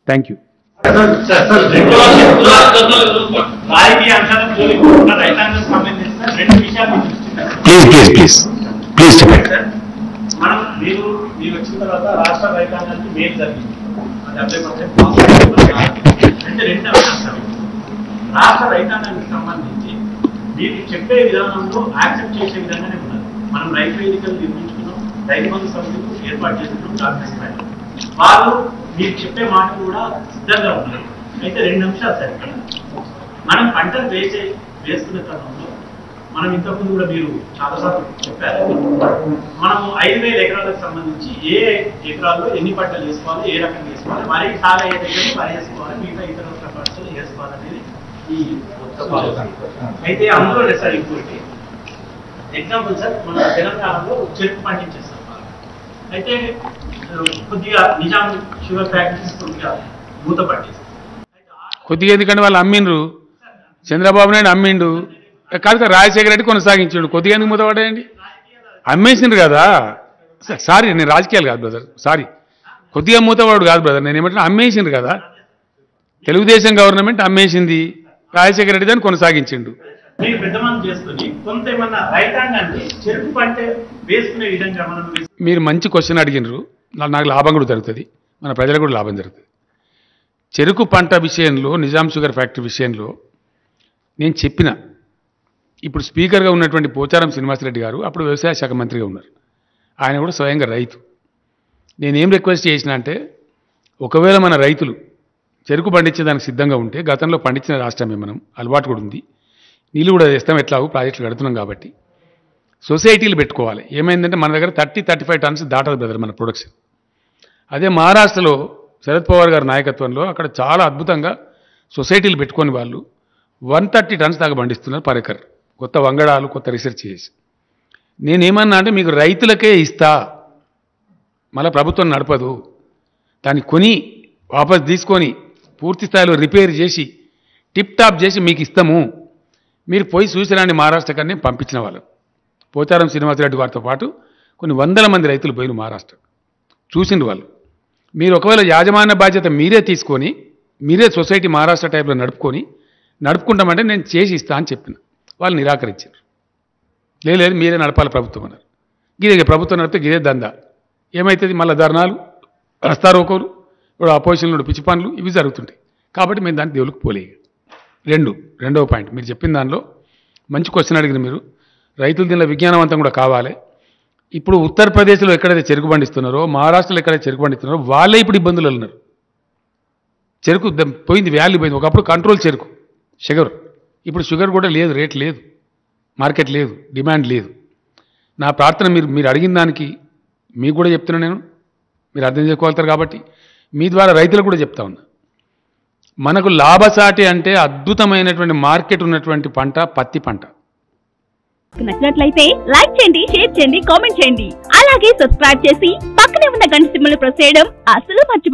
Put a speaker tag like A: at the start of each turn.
A: Thank you
B: రాజకీయ అంశాలకు జోలికి పోకుండా రైతాంగం సంబంధించిన రెండు విషయాలు మీకు ఇస్తున్నాను.
A: ప్లీజ్ ప్లీజ్ ప్లీజ్ ప్లీజ్ చెప్పండి
B: సార్, మనం మీరు మీరు వచ్చిన తర్వాత రాష్ట్ర రైతాంగానికి మేలు జరిగింది డెబ్బై పర్సెంట్ అంటే రెండు అంశాలు రాష్ట్ర రైతాంగానికి సంబంధించి మీరు చెప్పే విధానంలో యాక్సెప్ట్ చేసే విధంగానే ఉన్నది మనం రైతు వేదికలు నిర్మించుకున్నాం రైతు బంధు సమితిని ఏర్పాటు చేసుకున్నాం డాక్టర్ స్థాయిలో వాళ్ళు మీరు చెప్పే మాట కూడా సిద్ధంగా ఉన్నారు అయితే రెండు అంశాలు సార్ ఇక్కడ మనం పంటలు వేసే వేసుకునే తరుణంలో మనం ఇంతకుముందు కూడా మీరు చాలాసార్లు చెప్పారు మనం ఐదు వేల ఎకరాలకు సంబంధించి ఏ ఎకరాల్లో ఎన్ని పంటలు వేసుకోవాలి ఏ రకంగా వేసుకోవాలి వరి సాగు అయ్యే దగ్గర వరి వేసుకోవాలి మిగతా ఇతర పంటలు వేసుకోవాలనేది ఈ అయితే అందులో లేదు సార్ ఇంకోటి ఎగ్జాంపుల్ సార్ మన తెలంగాణలో చెరుకు పండించేస్తాం అయితే ఆ, కొద్దిగా నిజాం షుగర్ ఫ్యాక్టరీస్ కొద్దిగా మూత పట్టేస్తాం అయితే ఆ
A: కొద్దిగా ఎందుకంటే వాళ్ళు అమ్మిండ్రు చంద్రబాబు నాయుడు అమ్మిండు కాదు కదా రాజశేఖర రెడ్డి కొనసాగించాడు కొద్దిగా ఎందుకు మూతపడేయండి అమ్మేసిండ్రు కదా స- సారీ నేను రాజకీయాలు కాదు బ్రదర్ సారీ కొద్దిగా మూతవాడు కాదు బ్రదర్ నేను ఏమంటున్నా అమ్మేసిండ్రు కదా తెలుగుదేశం గవర్నమెంట్ అమ్మేసింది రాజశేఖర రెడ్డి దాన్ని కొనసాగించిండు
B: మీరు పెద్దమనం చేసుకుని కొంత ఏమన్నా రైతాంగాన్ని చెరుకు పంట వేసుకునే విధంగా మనం వేసు-
A: మీరు మంచి క్వశ్చన్ అడిగినరు నా- నాకు లాభం కూడా జరుగుతుంది మన ప్రజలకు కూడా లాభం జరుగుతుంది చెరుకు పంట విషయంలో నిజాం షుగర్ ఫ్యాక్టరీ విషయంలో నేను చెప్పిన ఇప్పుడు స్పీకర్గా ఉన్నటువంటి పోచారం శ్రీనివాసరెడ్డి గారు అప్పుడు వ్యవసాయ శాఖ మంత్రిగా ఉన్నారు ఆయన కూడా స్వయంగా రైతు నేనేం రిక్వెస్ట్ చేసిన అంటే ఒకవేళ మన రైతులు చెరుకు పండించేదానికి సిద్ధంగా ఉంటే గతంలో పండించిన రాష్ట్రమే మనం అలవాటు కూడా ఉంది నీళ్ళు కూడా తెస్తాం ఎట్లాగో ప్రాజెక్టులు కడుతున్నాం కాబట్టి సొసైటీలు పెట్టుకోవాలి ఏమైందంటే మన దగ్గర థర్టీ థర్టీ ఫైవ్ టన్స్ దాటదు బ్రదర్ మన ప్రొడక్షన్ అదే మహారాష్ట్రలో శరద్ పవార్ గారి నాయకత్వంలో అక్కడ చాలా అద్భుతంగా సొసైటీలు పెట్టుకొని వాళ్ళు వన్ థర్టీ టన్స్ దాకా పండిస్తున్నారు పర్ ఎకర్ కొత్త వంగడాలు కొత్త రీసెర్చ్ చేసి నేనేమన్నా అంటే మీకు రైతులకే ఇస్తా మళ్ళీ ప్రభుత్వం నడపదు దాన్ని కొని వాపస్ తీసుకొని పూర్తి స్థాయిలో రిపేర్ చేసి టిప్ టాప్ చేసి మీకు ఇస్తాము మీరు పోయి చూసిరాని మహారాష్ట్ర కన్నా పంపించిన వాళ్ళు పోచారం శ్రీనివాసరెడ్డి గారితో పాటు కొన్ని వందల మంది రైతులు పోయిన మహారాష్ట్ర చూసిండ్రు వాళ్ళు మీరు ఒకవేళ యాజమాన్య బాధ్యత మీరే తీసుకొని మీరే సొసైటీ మహారాష్ట్ర టైప్లో నడుపుకొని నడుపుకుంటామంటే నేను చేసి ఇస్తా అని చెప్పిన వాళ్ళు నిరాకరించారు లేదు లేదు మీరే నడపాలి ప్రభుత్వం అన్నారు గిదే ప్రభుత్వం నడిపితే గిదే దందా ఏమవుతుంది మళ్ళీ ధర్నాలు రస్తారోకోలు ఇప్పుడు అపోజిషన్లో పిచ్చి పనులు ఇవి జరుగుతుంటాయి కాబట్టి మేము దాన్ని దేవులకు పోలే రెండు రెండవ పాయింట్ మీరు చెప్పిన దానిలో మంచి క్వశ్చన్ అడిగిన మీరు రైతులు దీనిలో విజ్ఞానవంతం కూడా కావాలి ఇప్పుడు ఉత్తరప్రదేశ్లో ఎక్కడైతే చెరుకు పండిస్తున్నారో మహారాష్ట్రలో ఎక్కడైతే చెరుకు పండిస్తున్నారో వాళ్ళే ఇప్పుడు ఇబ్బందులు ఉన్నారు చెరుకు ద- పోయింది వాల్యూ పోయింది ఒకప్పుడు కంట్రోల్ చెరుకు షుగర్ ఇప్పుడు షుగర్ కూడా లేదు రేట్ లేదు మార్కెట్ లేదు డిమాండ్ లేదు నా ప్రార్థన మీరు మీరు అడిగిన దానికి మీకు కూడా చెప్తున్నా నేను మీరు అర్థం చేసుకోగలుగుతారు కాబట్టి మీ ద్వారా రైతులకు కూడా చెప్తా ఉన్నా మనకు లాభసాటి అంటే అద్భుతమైనటువంటి మార్కెట్ ఉన్నటువంటి పంట పత్తి పంట
C: నచ్చినట్లయితే లైక్ చేయండి షేర్ చేయండి కామెంట్ చేయండి అలాగే సబ్స్క్రైబ్ చేసి పక్కనే ఉన్న గంట సింబల్ ప్రెస్ చేయడం అసలు మర్చిపో